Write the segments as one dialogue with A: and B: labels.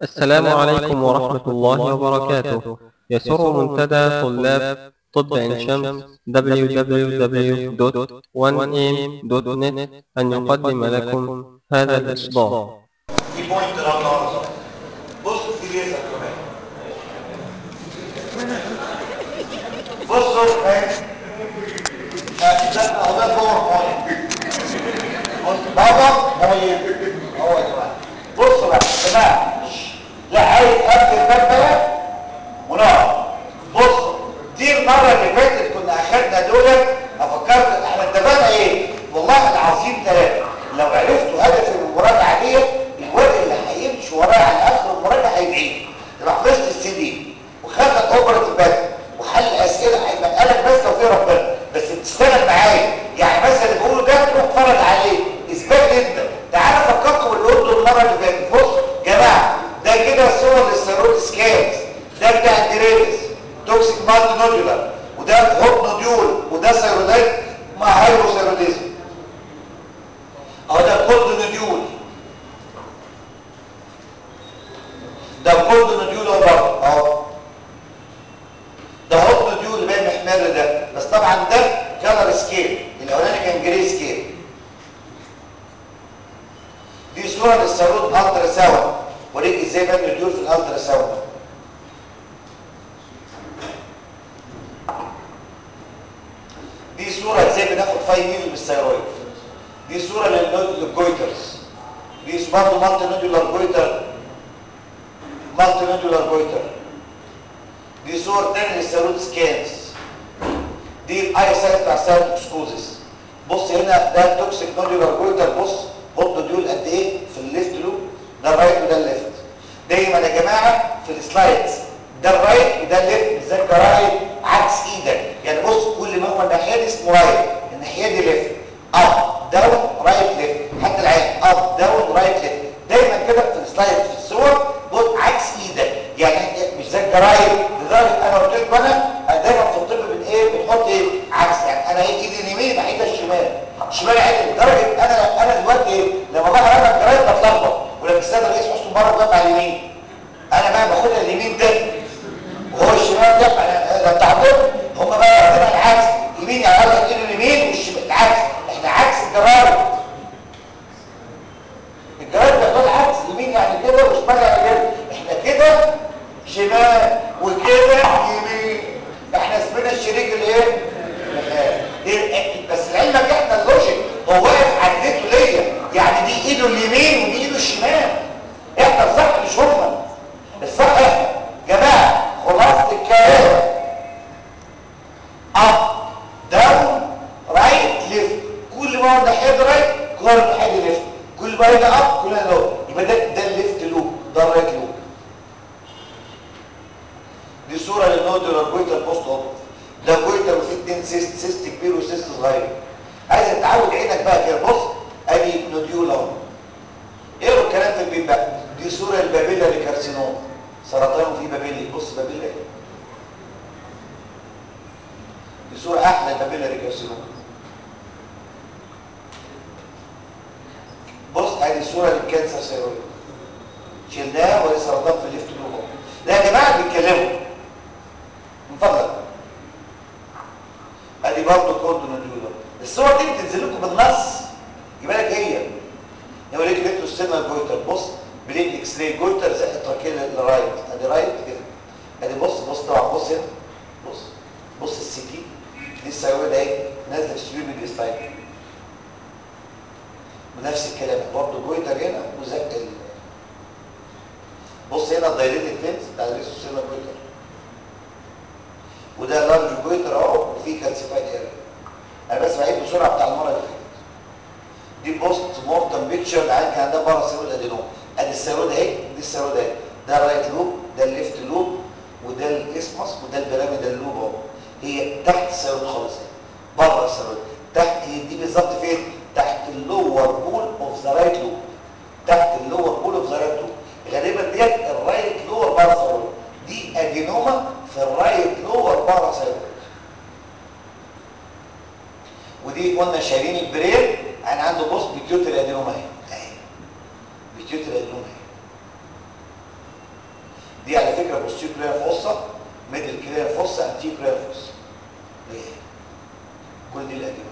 A: السلام عليكم ورحمة الله وبركاته يسر منتدى طلاب طب عين شمس www.1am.net أن يقدم لكم هذا الإصدار
B: دي بوينت لو النهارده بص في ليزر كمان بصوا ماشي ده هو ده باور بوينت بص بابا مهم هو يا جماعه بصوا بقى يا جماعه لا عايز اقفل الباب ده ونقعد بص دي المره اللي فاتت كنا اخدنا دول افكرت احنا اتفقنا ايه والله العظيم ثلاثه لو عرفتوا هدف المراجعه ديت الواد اللي هيمشي ورايا على اخر المراجعه هيدعي يبقى حفظت السي دي وخدت اوبرا الباب وحل اسئله هيبقى بس لو في ربنا بس بتشتغل معايا يعني مثلا اللي بقوله ده تروح تتفرج عليه اثبات جدا تعالى فكركم اللي قلته المره اللي فاتت بص يا جماعه ده كده صور للسيرود سكانز ده بتاع الدريبس توكسيك مالتي نودولار وده هوب نوديول وده سيرودايت مع هايبوثيروديزم اهو ده كولد نوديول ده كولد نوديول اهو برضه اهو ده هوب نوديول اللي باين محمر ده بس طبعا ده كلر سكيل الاولاني كان جري سكيل دي صوره للسيرود الترا ساوند وريك ازاي بان نوديول في الالترا ساوند دي صورة ازاي بناخد فاي ميل بالثيرويد دي صورة للجويترز دي برضه مالتي نودولار جويتر مالتي نودولار جويتر دي صور تاني للثيرويد سكانز دي الاي سايت بتاع الثيرويد اكسكوزيس بص هنا ده التوكسيك نودولار جويتر بص هوب نوديول قد ايه في الليفت لوب ده الرايت وده الليفت دايما يا جماعه في السلايدز ده الرايت وده الليفت ازاي رايت عكس ايدك يعني بص كل ما هو الناحيه دي اسمه رايت الناحيه دي ليفت اب داون رايت ليفت حتى العين اب داون رايت ليفت دايما كده في السلايد في الصور بص عكس ايدك يعني مش زي الجرايد لدرجه انا قلت لكم انا دايما في الطب بن ايه بنحط ايه عكس يعني انا ايدي اليمين يبقى ايدي الشمال الشمال عدل لدرجه انا انا دلوقتي ايه لما بقى انا الجرايد بتلخبط ولما السيد الرئيس حسني مبارك واقف على اليمين انا بقى باخدها اليمين ده وهو الشمال ده انا انت عارفين هم بقى ياخدوها العكس يمين يعني الله يديله اليمين والشمال العكس احنا عكس الجرايد الجرايد بياخدوها العكس يمين يعني كده وشمال يعني كده احنا كده شمال وكده يمين احنا اسمنا الشريك الايه إيه؟ بس لعلمك احنا اللوجيك هو واقف عدته ليا يعني دي ايده اليمين ودي ايده الشمال احنا الصح مش هم الصح احنا جماعه خلاصه الكلام اب داون رايت ليفت كل ما هو ناحيه رايت كل ما ناحيه ليفت كل ما هنا اب كل ما لو يبقى ده ده الليفت لوب ده الرايت لوب دي صوره للنودولار جويتر بوست اوب ده جويتر وفيه اتنين سيست سيست كبير وسيست صغير عايز تعود عينك بقى كده بص ادي نوديول اهو اقروا الكلام في البيت بقى دي صوره البابيلا لكارسينوم سرطان في بابيلي بص بابيلا ايه دي صوره احلى البابيلا لكارسينوم بص ادي صوره للكانسر سيرويد شلناه ولا سرطان في الليفت لوب لا يا جماعه بيتكلموا من فضلك ادي برضه كولد نوديولار الصور دي بتنزل لكم بالنص يبقى لك هي يقول لك ريترو ستيرنال جويتر بص بلين اكس راي جويتر زي التراكيل الرايت ادي رايت كده ادي بص بص طبعا بص هنا بص بص السي تي دي الثيرويد اهي نازله في السويمنج ستايل ونفس الكلام برضه جويتر هنا وزق ال بص هنا الدايليتد فينس بتاع الريترو ستيرنال جويتر وده لارج جويتر اهو وفيه كالسيفايد اريا انا بس بعيد بسرعه بتاع المره اللي فاتت دي بوست مورتم بيكتشر العيال كان عندها بره سيرود ادينوم ادي السيرود اهي دي السيرود اهي ده الرايت لوب ده الليفت لوب وده الاسمس وده البيراميدال لوب اهو هي تحت السيرود خالص بره السيرود تحت هي دي بالظبط فين تحت اللور بول اوف ذا رايت لوب تحت اللور بول اوف ذا رايت لوب غالبا ديت الرايت لور بره السيرود دي ادينوما في الرايت لور بره السيرود ودي قلنا شايلين البرين انا عنده بص بيتيوتر ادينوما اهي اهي بيتيوتر ادينوما اهي دي على فكره بوستير كلير فوسا ميدل كلير فوسا انتي كلير فوسا ايه كل دي الاجابه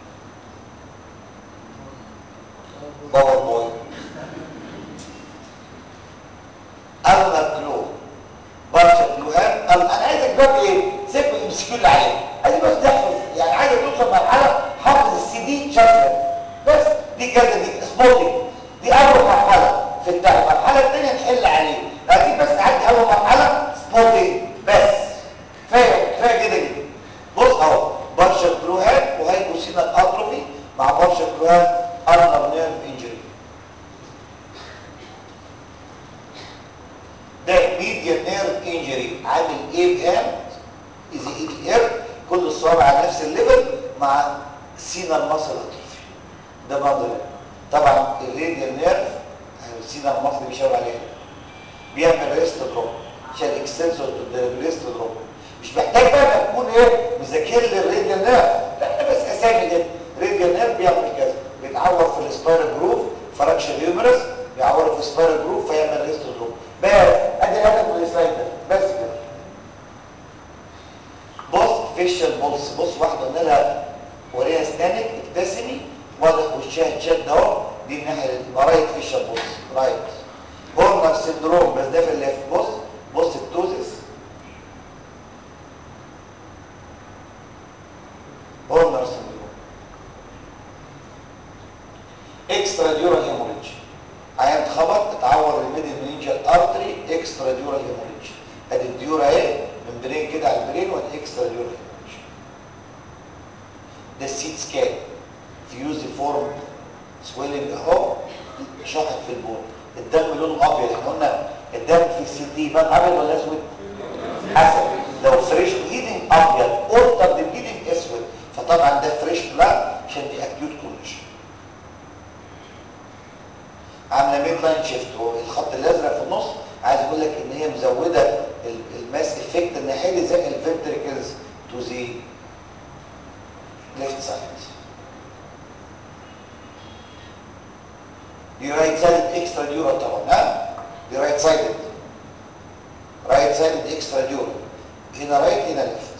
B: باور بوي المكلو برشا كلوهات انا عايزك بقى ايه سيب الامسكيو اللي عليه عايز بس تحفظ يعني عايزك توصل مرحله حافظ السي دي شكلا بس دي كذا دي سبوتنج دي اول مرحله في التعب المرحله الثانيه تحل عليه لكن بس تعدي اول مرحله سبوتنج بس كفايه كفايه كده كده بص اهو برشا كلوهات وهايبوسينال اتروفي مع برشا كلوهات ارنر نيرف انجري ده ميديا نيرف انجري عامل ايه بام اذا اي دي ار كل الصوابع على نفس الليفل مع سينا المصل اتروفي ده بعض طبعا الراديال نيرف سينا المصل بيشاور عليه بيعمل ريست دروب عشان الاكستنسور ريست دروب مش محتاج بقى انك تكون ايه مذاكر لي الراديال نيرف لا احنا بس اسامي كده راديال نيرف بيعمل كذا بيتعور في السبايرال جروف فراكشن هيومرس بيعور في السبايرال جروف فيعمل ريست دروب بس ادي الهدف من السلايد ده بس كده بص فيشل بولس بص واحده قلنا لها وريها اسنانك ابتسمي واضح وشها اتشد اهو دي الناحيه رايت فيشل بولس رايت هورنر سندروم بس ده في الليفت بص بص التوزس هورنر سندروم اكسترا ديورال هيموريدج عيان اتخبط اتعور الميدل منينجال ارتري اكسترا ديورال هيموريدج ادي الديورا اهي من برين كده على البرين وادي اكسترا ديورال هيموريدج ده السيت سكان فيوزي فورم سويلنج اهو شحط في البول الدم لونه ابيض احنا قلنا الدم في السي دي بان ابيض ولا اسود حسب لو فريش بليدنج ابيض اورتر بليدنج اسود فطبعا ده فريش بلاد عشان دي اكيوت كونجن عامله ميد لاين شيفت والخط الازرق في النص عايز اقول لك ان هي مزوده الماس افكت الناحيه دي زي الفنتريكلز تو ذا ليفت سايد دي رايت سايد اكسترا ديورال طبعا ها دي رايت سايد رايت سايد اكسترا ديورال هنا رايت هنا ليفت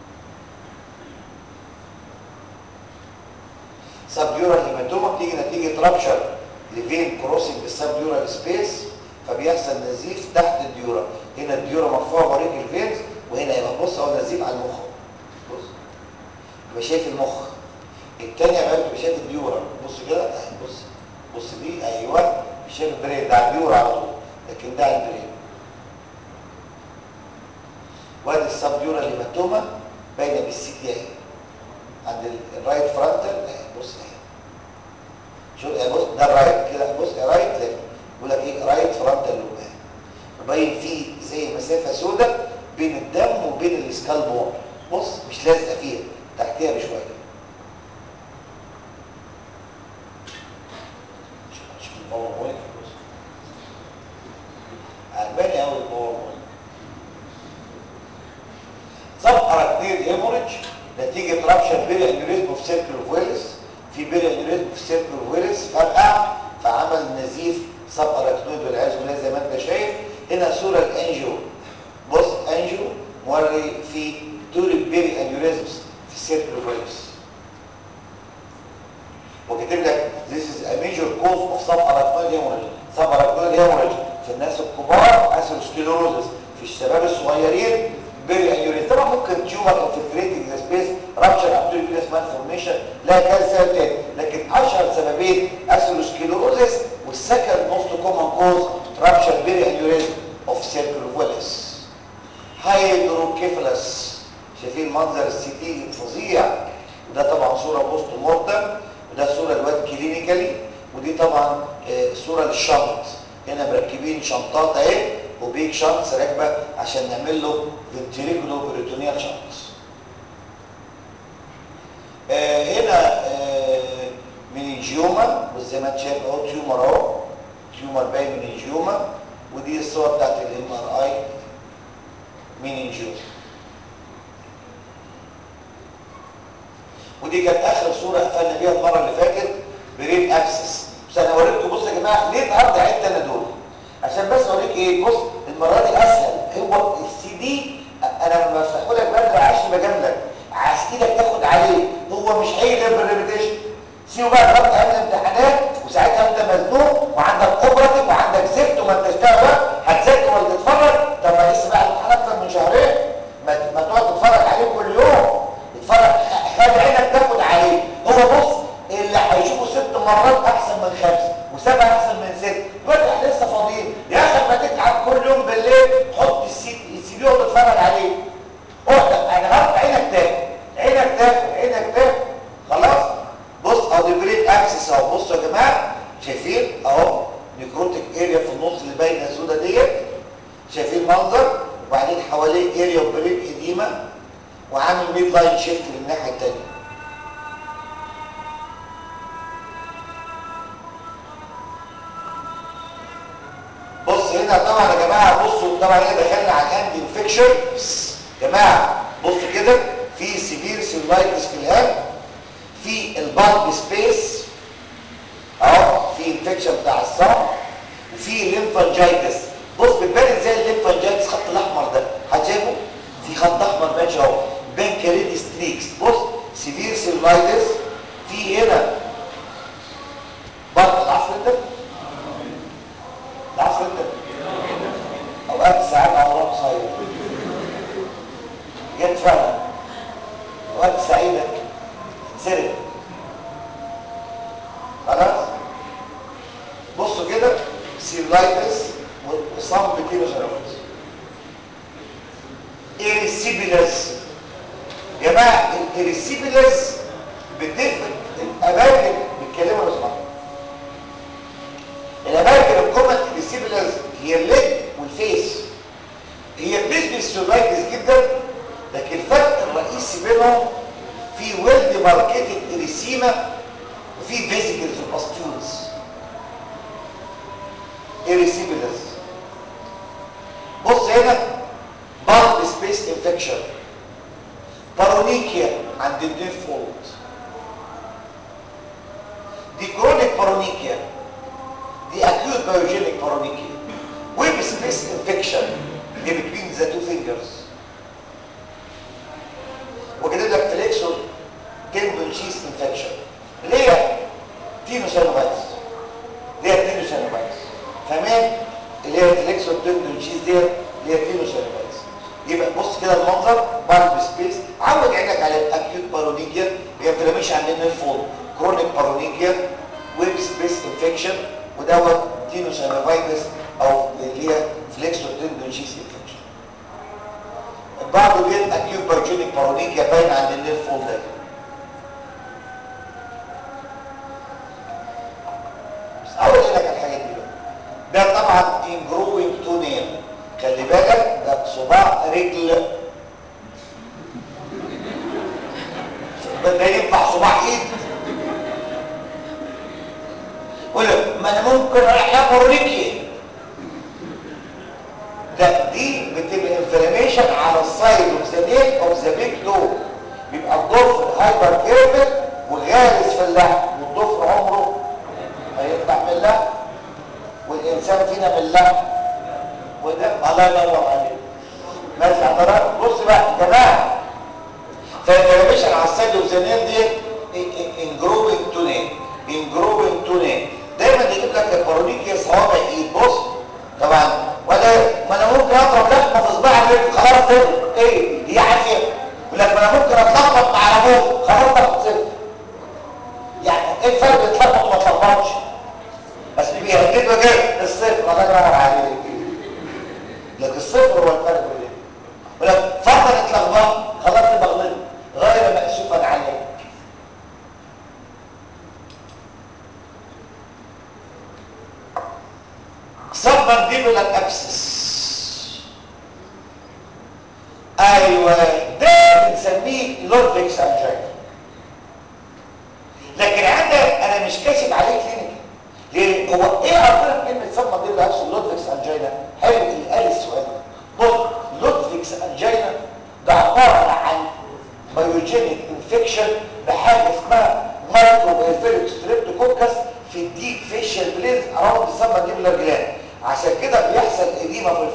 B: سبيورال هيماتوما بتيجي نتيجه رابشر لفين كروسنج السبيورال سبيس فبيحصل نزيف تحت الديورا هنا الديورا مرفوعه وريك الفينز وهنا يبقى بص اهو نزيف على المخ بص يبقى شايف المخ الثانيه بقى تبقى شايف الديورا بص كده اهي بص بص دي ايوه مش شايف البرين ده على الديورا على طول لكن ده على البرين وادي السبيورال هيماتوما باينه بالسي تي اهي عند الرايت فرونتال اهي بص اهي شوف يا بص ده الرايت كده بص يا رايت ليفت بيقول لك ايه رايت فرونتال لوب وباين فيه زي مسافه سوداء بين الدم وبين السكال بون بص مش لازقه فيها تحتيها بشويه شوف شوف الباور بوينت بص عجباني قوي الباور بوينت سب اراكنيد هيموريدج نتيجه رابشر بيري انيوريزم في سيركل فويلس في بيري انيوريزم في سيركل فويلس فرقع فعمل نزيف سب اراكنويد والعياذ بالله زي ما انت شايف هنا صوره الانجيو بص انجيو موري في دوري بيري انيوريزمز في السيركل فويلس وكاتب لك this is a major cause of subarachnoid hemorrhage subarachnoid hemorrhage في الناس الكبار اثيروسكليروزس في الشباب الصغيرين بيري انيوريزم طبعا ممكن تيومر انفلتريتنج سبيس رابشر ابدوري فينس مالفورميشن لا كان سبب تاني لكن اشهر سببين اثيروسكليروزس والسكند موست كومن كوز رابشر بيري انيوريزم اوف سيركل فولس هايدروكيفالس شايفين منظر السي تي فظيع وده طبعا صوره بوست مورتم وده صوره الواد كلينيكالي ودي طبعا آه، صوره للشنط هنا مركبين شنطات اهي وبيك شنطس راكبه عشان نعمل له فنتريكولو بريتونيال شنطس آه هنا آه منينجيوما وزي ما انت شايف اهو تيومر اهو تيومر باين منينجيوما ودي الصور بتاعت الام ار اي منينجيوما ودي كانت اخر صوره قفلنا بيها المره اللي فاتت برين ابسس بس انا وريتكم بص يا جماعه ليه النهارده عدت انا دول عشان بس اوريك ايه بص المره دي اسهل هو السي دي انا لما بفتحه لك بدري عشان بجاملك عايز ايدك تاخد عليه هو مش هيقلب بالريبيتيشن سيبه بقى لغايه ايام الامتحانات وساعتها انت مزنوق وعندك اوبراتيف وعندك زفت وما انتش بقى هتذاكر ولا تتفرج طب ما لسه بقى الامتحان اكتر من شهرين ما ما تقعد تتفرج عليه كل يوم اتفرج خلي عينك تاخد عليه هو بص اللي هيشوفه ست مرات احسن من خمسه وسبعه احسن من ست دلوقتي احنا لسه فاضيين يا اخي ما تتعب كل يوم بالليل حط السي السي دي وتتفرج عليه اقعد انا غلط عينك تاكل عينك تاكل عينك تاكل خلاص بص اهو دي بريك اكسس اهو بصوا يا جماعه شايفين اهو نيكروتيك اريا في النص اللي باينه السودا ديت شايفين المنظر وبعدين حواليه اريا وبريك اديمه وعامل ميد لاين شيفت للناحيه الثانيه بص هنا طبعا يا جماعه بصوا طبعا هنا دخلنا على الهاند انفكشن جماعه بصوا كده في سيفير سيلايتس في الهاند في البالب سبيس اهو في انفكشن بتاع الصم وفي ليمفانجايتس بص بتبان ازاي الليمفانجايتس خط الاحمر ده هتشوفه في خط احمر ماشي اهو بان كاريدي ستريكس بص سيفير سيلايتس في هنا بطل العصر ده العصر ده اوقات ساعات عمرها قصير جت فعلا اوقات سعيده سرق خلاص بصوا كده سيلايتس وصم بكيلوجرامز ايريسيبيلس يا جماعه الايريسيبيلس بتفرق الاماكن بيتكلموا لو سمحتوا الاماكن الكومن ايريسيبيلس هي الليج والفيس هي بتشبه السيلايتس جدا لكن الفرق الرئيسي بينهم في ويل ديماركيتد اريسيما وفي فيزيكلز وباستيولز اريسيبيلس بص هنا بالب سبيس انفكشن بارونيكيا عند الدير فولد دي كرونيك بارونيكيا دي اكيوت بايوجينيك بارونيكيا ويب سبيس انفكشن دي بتوين ذا تو فينجرز وكاتب لك فليكسون تندون شيس انفكشن ليه تينوسينوفايتس ليه تينوسينوفايتس فاهمين اللي هي فليكسون تندون شيس ديت اللي هي تينوسينوفايتس يبقى بص كده المنظر بالب سبيس عود عينك على الاكيوت بارونيكيا هي انفلاميشن عند النيرفون كرونيك بارونيكيا ويب سبيس انفكشن ودوت تينوسينوفايتس او اللي هي فليكسون تندون شيس انفكشن بعض ديت اكيوت بايوجينيك بارونيكيا باين عند النيرف فول ده بس اول لك الحاجات دي بقى ده طبعا انجروينج تو نيل خلي بالك ده صباع رجل ده ينفع صباع ايد ولا ما انا ممكن اروح يا بارونيكيا ده دي بتبقى انفلاميشن على السايد اوف ذا نيك اوف ذا بيج تو بيبقى الضفر هايبر كيرفت وغارس في اللحم والضفر عمره ما يطلع من اللحم والانسان فينا من اللحم وده الله ينور عليك ماشي حضرتك بص بقى يا جماعه فالانفلاميشن على السايد اوف ذا نيك دي انجروبنج تو نيك انجروبنج تو نيك دايما يجيب لك البارونيكيا صوابع ايد بص طبعا ولا ما انا ممكن اضرب لحمه في صباع الرجل خلاص صفر ايه هي عافيه يقول لك ما انا ممكن اتلخبط مع ابوه خلاص تاخد صفر يعني ايه الفرق بين تلخبط وما تلخبطش بس بيهددوا كده الصفر الله ينور عليك لكن الصفر هو الفرق بين يقول لك فرضا اتلخبط خلاص تبقى غلطت غير مأسوفا عليك submandibular abscess ايوه ده بنسميه لودفيكس انجينا لكن عندك انا مش كاتب عليه كلينيك ليه هو ايه عرفنا كلمه submandibular abscess لودفيكس انجينا حلو اللي قال السؤال بص لودفيكس انجينا ده عباره عن بايوجينيك انفكشن بحاجه اسمها مايكرو ايفيليك ستريبتوكوكس في الديب فيشال بليز اراوند السبمنديبولار جلاند عشان كده بيحصل اديمه في الفلور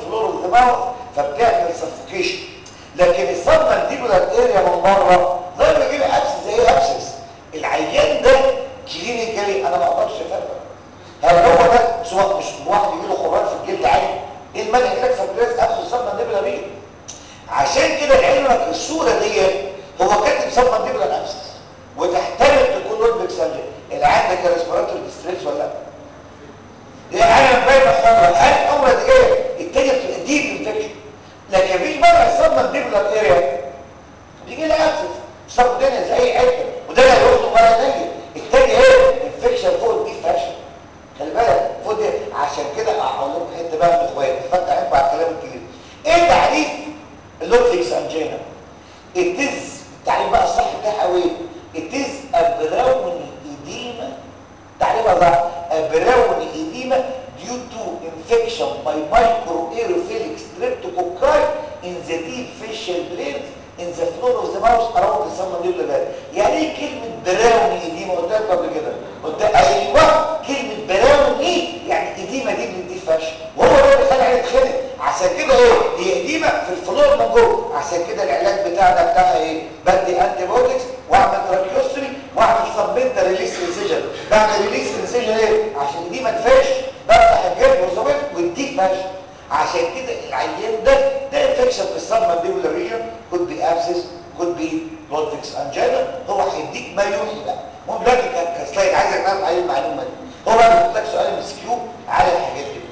B: ماوث فبتعمل سفوكيشن لكن السبمنديبولار اريا من بره زي ما يجيب ابسس زي ابسس العيان ده كلينيكالي انا ما اقدرش افرق هل هو ده سواء مش واحد يجي له خراج في الجلد عادي ايه المانع انك فبريز ابسس السبمنديبولار اريا عشان كده لعلمك الصوره دي هو كاتب سبمنديبولار ابسس وتحتمل تكون لودفيك سانجي اللي عندك ريسبيراتوري ديستريس ولا لا دي عالم باينه حمرا هل الحمرا دي ايه التانيه بتبقى ديب انفكشن لكن مفيش بره الصدمه الديبلر اريا بيجي لها ابسس صار الدنيا زي اي حته وده لا يخطب ولا ينجي التاني ايه انفكشن فوق دي فاشن خلي بالك فوق دي عشان كده هقول لكم حته بقى من اخواتي فتح عينكم على الكلام الكبير ايه تعريف اللوتفيكس انجينا التز التعريف بقى الصح بتاعها ايه التز ابراون ايديما تعريفها صح ابراون ايديما due to infection by microaerophilic streptococci in the deep facial glands in the floor of the mouth around the submandibular gland يعني ايه كلمة براون ايديما قلت لكم قبل كده قلت ايوه كلمة براون ايه يعني ايديما دي من دي فاشل وهو ده اللي خلى عيني تخنق عشان كده ايه هي ايديما في الفلور من جوه عشان كده العلاج بتاعنا بتاعها ايه بدي انتي بوتكس واعمل تراكيوستري واعمل سبمنتال ريليس انسيجن بعمل ريليس انسيجن ايه عشان دي ما تفش بفتح الجلد والصبت ودي فش عشان كده العيان ده ده انفكشن في السبمنديبولار ريجن كود بي ابسس كود بي بولفيكس انجينا هو هيديك ما يوحي بقى المهم دلوقتي كسلايد عايزك تعرف عليه المعلومه دي هو بقى بيحط لك سؤال ام كيو على الحاجات دي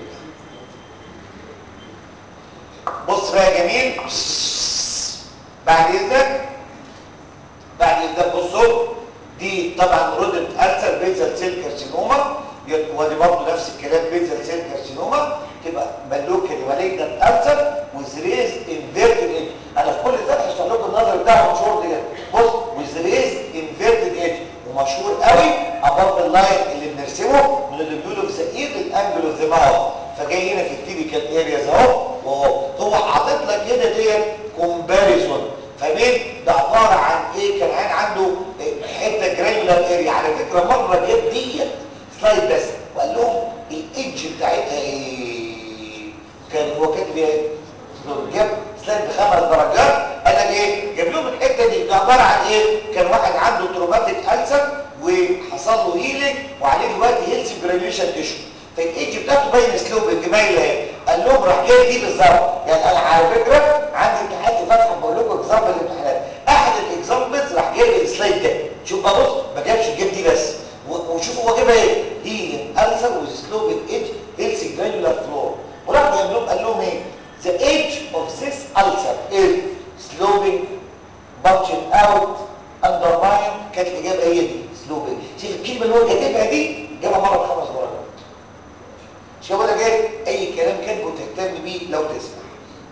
B: بص بقى يا جميل بعد اذنك بعد اذنك بصوا دي طبعا رودنت ألسر بيزل سيل كارسينوما ودي برضه نفس الكلام بيزل سيل كارسينوما تبقى ملوك المالجنت ألسر وزريز انفيرتد ايدج انا في كل ده هشرح لكم النظر بتاعه مشهور دي بص وزريز انفيرتد ايدج ومشهور قوي اباف اللاين اللي بنرسمه من اللي بيقولوا في سقير الانجل اوف ذا ماوث فجاي هنا في التيبيكال ارياز اهو وهو هو حاطط لك هنا ديت كومباريزون فمين ده عباره عن ايه كان عين عنده حته جرانيولار اريا على فكره مره جاب ديت سلايد بس وقال لهم الايدج بتاعتها ايه كان هو كاتب ايه جاب سلايد بخمس درجات قال لك ايه جاب لهم الحته دي ده عباره عن ايه كان واحد عنده تروماتيك ألسر وحصل له هيلينج وعليه دلوقتي هيلث جرانيوليشن تيشو فالايدج بتاعته باين سلوبنج مايله اهي قال لهم راح جاي دي بالظبط يعني انا على فكره عندي امتحانات فاتحه بقول لكم اكزامبل الامتحانات احد الاكزامبلز راح جايب السلايد ده شوف بقى بص ما جابش الجيب دي بس وشوف هو جايبها ايه هي السر وسلوبنج ايدج هيلث جرانيولار فلور وراح جايب لهم قال لهم ايه the age of this ulcer is sloping bulging out undermine كانت الاجابه هي دي sloping شوف الكلمه اللي هو كاتبها دي جابها مره بخمس درجات مش كده بقول لك ايه اي كلام كاتبه تهتم بيه لو تسمع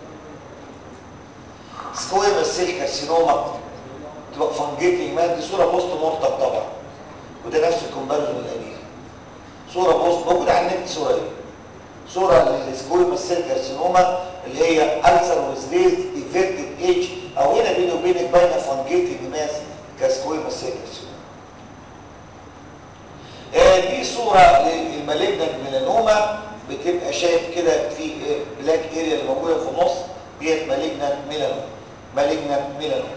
B: سكوير سيل كارسينوما تبقى فانجيتنج مات دي صوره بوست مورتم طبعا وده نفس الكومباريزون القديم صوره بوست موجوده على النت صوره دي صوره للسكوير سيل كارسينوما اللي هي ألسر وزريز ايفيرتد ايج او هنا بيني وبينك باينه فانجيتنج ماس كسكوير سيل كارسينوما دي صورة للمالجنت ميلانوما بتبقى شايف كده في بلاك اريا اللي موجودة في النص ديت مالجنت ميلانوما مالجنت ميلانوما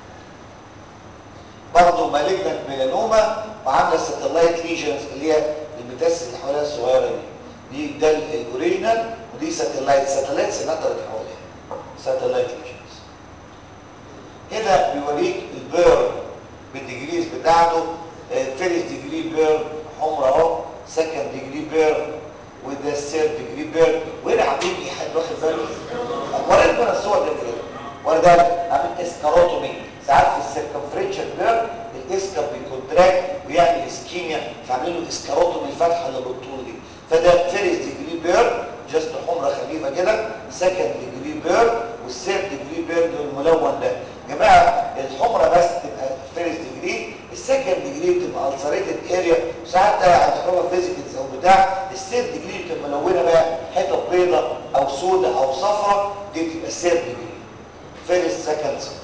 B: برضه مالجنت ميلانوما وعاملة ساتلايت ليجنز اللي هي المتاسس اللي حواليها الصغيرة دي دي ده الاوريجينال ودي ساتلايت ساتلايت سنترت حواليها ساتلايت ليجنز هنا بيوريك البيرن بالديجريز بتاعته فيرست ديجري بيرن حمرا اهو سكند ديجري بيرن وده الثيرد ديجري بيرن وهنا عاملين ايه حد واخد باله وريت من الصور دي كده ورده عامل اسكاروتومي ساعات في السيركمفرنشال بيرن الاسكر بيكونتراكت ويعمل اسكيميا فعاملين له اسكاروتومي الفتحه اللي بالطول دي فده فيرست ديجري بيرن جاست حمرا خفيفه كده سكند ديجري بيرن والثيرد ديجري بيرن الملون ده يا جماعه الحمرا بس تبقى فيرست ديجري السكند ديجري بتبقى السريتد اريا ساعات هتحرمها فيزيكالز او بتاع الثيرد ديجري بتبقى ملونه بقى حته بيضه او سوداء او صفراء دي بتبقى الثيرد ديجري فيرست سكند ثيرد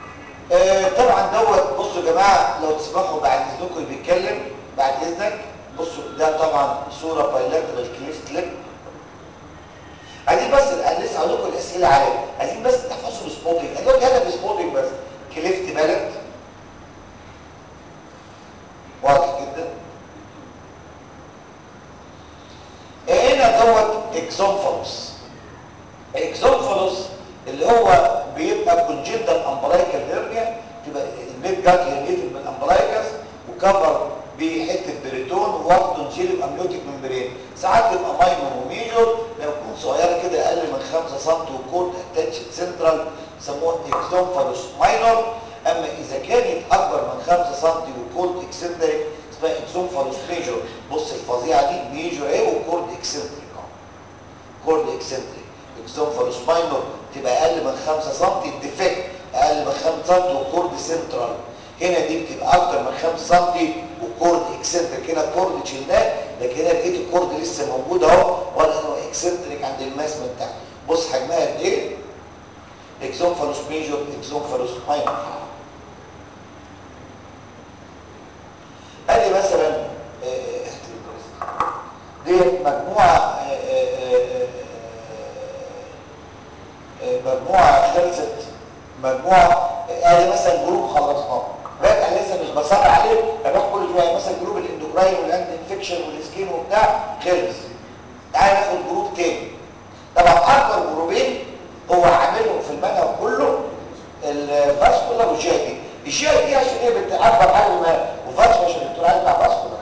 B: آه طبعا دوت بصوا يا جماعه لو تسمحوا بعد اذنكم اللي بيتكلم بعد اذنك بصوا ده طبعا صوره بايلاترال كليفت ليب عايزين بس لسه هقول لكم الاسئله عليه عايزين بس تحفظوا السبوتنج انا دلوقتي هدف سبوتنج بس كليفت بالت واضح جدا هنا دوت اكزومفالوس اكزومفالوس اللي هو بيبقى كونجنتال امبلايكال هيرنيا تبقى الميد جات هيرنيتد بالامبلايكس وكفر بحته بريتون ووقت جيلي امنيوتيك ممبرين ساعات تبقى ماينور وميجور لو تكون صغيره كده اقل من 5 سم وكورد اتاتشد سنترال يسموها اكزومفالوس ماينور اما اذا كانت اكبر من 5 سم وكورد اكسنتريك اسمها اكزومفالوس ميجور بص الفظيعه دي ميجور ايه وكورد اكسنتريك كورد اكسنتريك اكزومفالوس ماينور تبقى اقل من 5 سم الديفكت اقل من 5 سم وكورد سنترال هنا دي بتبقى اكتر من 5 سم وكورد اكسنتريك هنا كورد شلناه لكن هنا لقيت الكورد لسه موجود اهو واضح ان هو اكسنتريك عند الماس من تحت بص حجمها قد ايه اكزومفالوس ميجور اكزومفالوس ماينور ادي مثلا دي مجموعه مجموعه خلصت مجموعه ادي مثلا جروب خلصناه راجع لسه مش بصر عليه اروح كل شويه مثلا جروب الاندوكراين والاند انفكشن والسكين وبتاع خلص تعالى ناخد جروب تاني طبعا اكبر جروبين هو عاملهم في المنهج كله الفاسكولار والجي دي الجي دي عشان ايه بت اكبر حاجه ما وفاسكولار عشان الدكتور عايز بتاع فاسكولار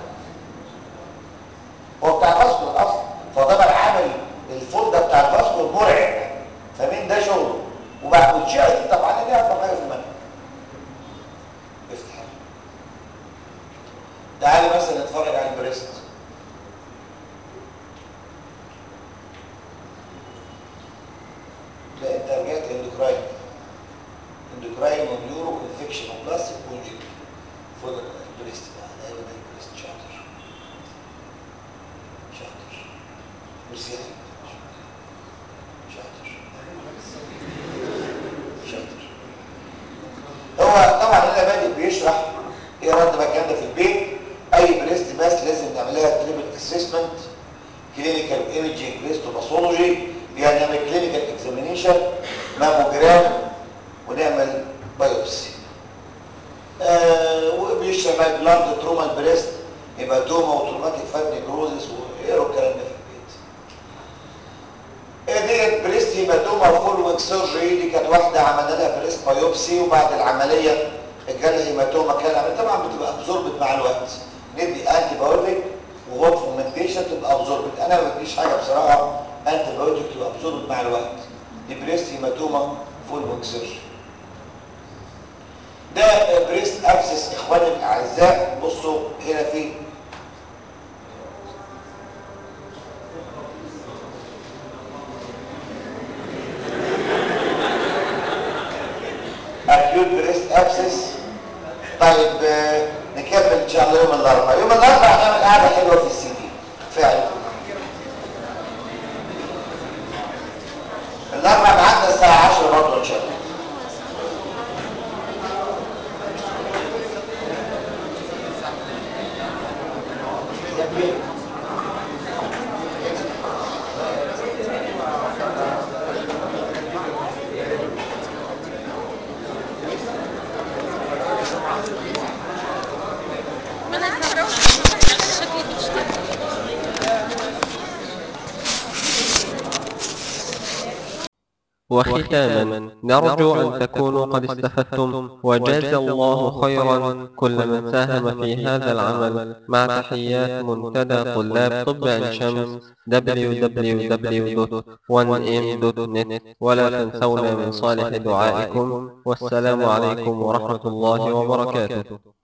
B: هو بتاع فاسكولار اصلا فطبعا عامل الفولده بتاع الفاسكولار مرعب فمين ده شغله وبعد الجي دي طبعا دي اكبر حاجه في المنهج افتح تعالى مثلا نتفرج على البريست لا انت رجعت اندوكراين اندوكراين ونيورو انفكشن وبلاستيك بونجيك فوق البريست بقى ايوه ده البريست شاطر شاطر ميرسي يا حبيبي شاطر شاطر هو طبعا هنا بادئ بيشرح ايه رد بقى الكلام ده في البيت اي بريست بس لازم نعملها تريبل اسسمنت كلينيكال ايمجينج هيستوباثولوجي يعني نعمل كلينيكال اكزامينيشن ماموجرام ونعمل بايوبسي آه وبيشرح بقى بلاند تروما البريست هيماتوما وتروماتيك فات نيكروزس واقروا الكلام ده في البيت ديت بريست هيماتوما فولوينج سيرجري دي كانت واحده عملنا لها بريست بايوبسي وبعد العمليه جالها هيماتوما كان عمليه طبعا بتبقى ابزوربت مع الوقت ندي انتي بايوتيك وهوت فومنتيشن تبقى ابزوربت انا ما بديش حاجه بصراحه انتي بايوتيك تبقى ابزوربت مع الوقت دي بريست هيماتوما فولوينج سيرجري ده بريست ابسس اخواني الاعزاء بصوا هنا في اكيوت بريست ابسس طيب آه، نكمل ان شاء الله يوم الاربعاء يوم الاربعاء هنعمل قعده حلوه في السي دي فعلا الاربعاء معانا الساعه 10 برضه ان شاء الله
C: ما انا عارفه شكلي بتشتكي
A: وختاما نرجو أن تكونوا قد استفدتم وجاز الله خيرا كل من ساهم في هذا العمل مع تحيات منتدى طلاب طب عين شمس www.1m.net ولا تنسونا من صالح دعائكم والسلام عليكم ورحمة الله وبركاته